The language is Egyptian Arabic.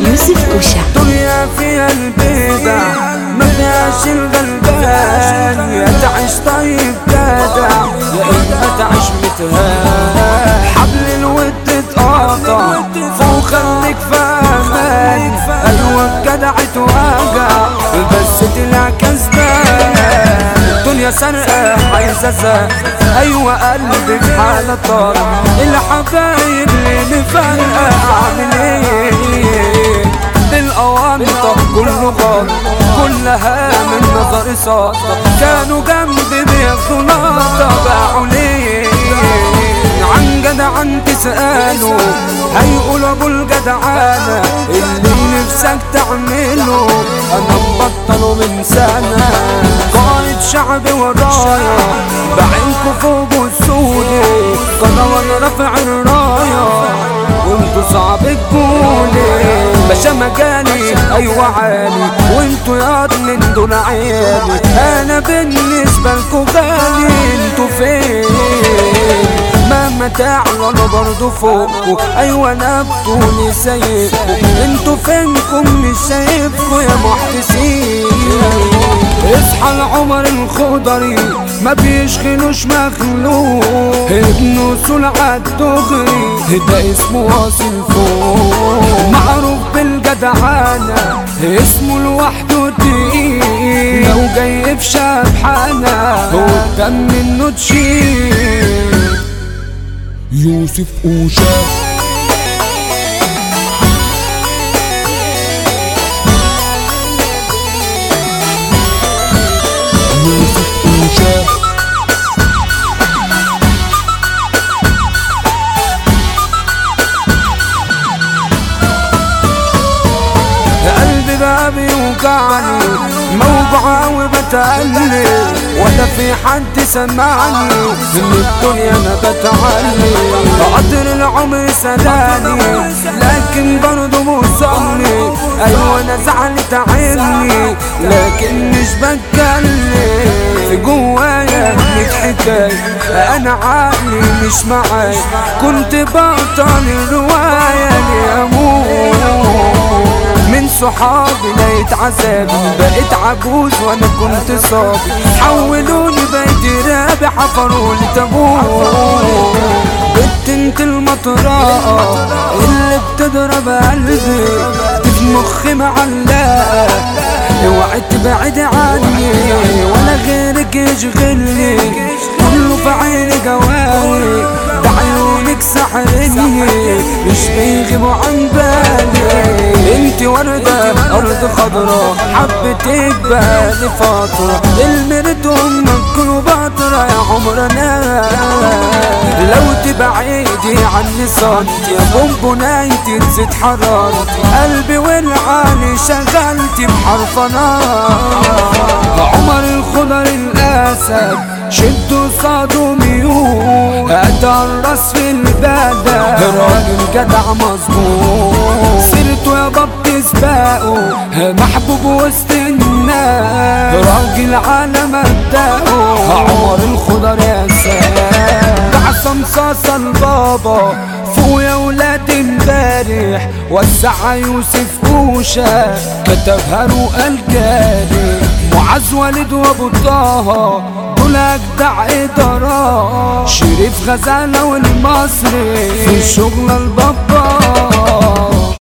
يوسف أوشا دنيا فيها البدع ما فيهاش الغلبان يا تعيش طيب جدع يا اما تعيش متهان حبل الود اتقطع فوق خليك فاهمان ايوه الجدع اتوجع بس طلع كسبان الدنيا سرقة عايزة زق ايوه قلبي في حالة طار الحبايب اللي مفرقة اعمل ايه بالأوانطة كله غلط كلها من نظر صاد كانوا جنبي بياخدوا نقطة باعوا ليه عن جدعان تسأله هيقولوا ابو الجدعانة اللي نفسك تعمله انا مبطله من سنة قائد شعبي ورايا بعينكوا فوق السودي قناة وانا رافع الراية وانتوا صعب تقولي باشا مكاني ايوه عالي وانتوا يا من دول عيالي انا بالنسبة لكوا غالي انتوا فين مهما تعلوا برضو فوقكوا ايوه انا بطولي سايبكوا انتوا فينكم مش شايفكوا يا محتسين اصحى العمر الخضري ما بيشغلوش مخلوق ابن سلعة دغري ده اسمه واصل فوق معروف بالجدعانة اسمه لوحده تقيل لو جاي في شبحانة قدام منه تشيل يوسف أوشا يوسف أوشا قلبي بقى بيوجعني موجوع وبتقلي ولا في حد سمعني من الدنيا انا بتعلي قدر العمر سداني لكن برضه مصلي ايوه انا زعلت عيني لكن مش بتكلم في جوايا ميت حكاية انا عقلي مش معاي كنت بطل الرواية لأموت من صحابي لقيت عذابي بقيت عجوز وانا كنت صابي حولوني بقيت رابي حفرولي تابوت بنت انت المطرقة اللي بتضرب قلبي في مخي معلقة اوعي تبعد عني ولا غيرك يشغلني كله في عيني جواري ده عيونك سحرني مش بيغيبوا عن بالي انت وردة ارض خضرا حبتك بقالي فترة المرد امك كليوباترا يا عمرنا لو تبعيدي عني سنتي يا بونبونايتي تزيد حرارتي قلبي والعالي شغلتي بحرف نار عمر الخضر الاسد شدوا صادوا ميول اتى الراس في البلد راجل جدع مظبوط سيرته يا باب سباقه محبوب وسط الناس راجل على مبدأه عمر الخضر يا سلام عصام صاصة البابا فوق يا ولاد امبارح وسع يوسف اوشا كتبها رؤى الجاري معاذ والد وابو طه دول اجدع ادارات شريف غزاله والمصري في الشغل البابا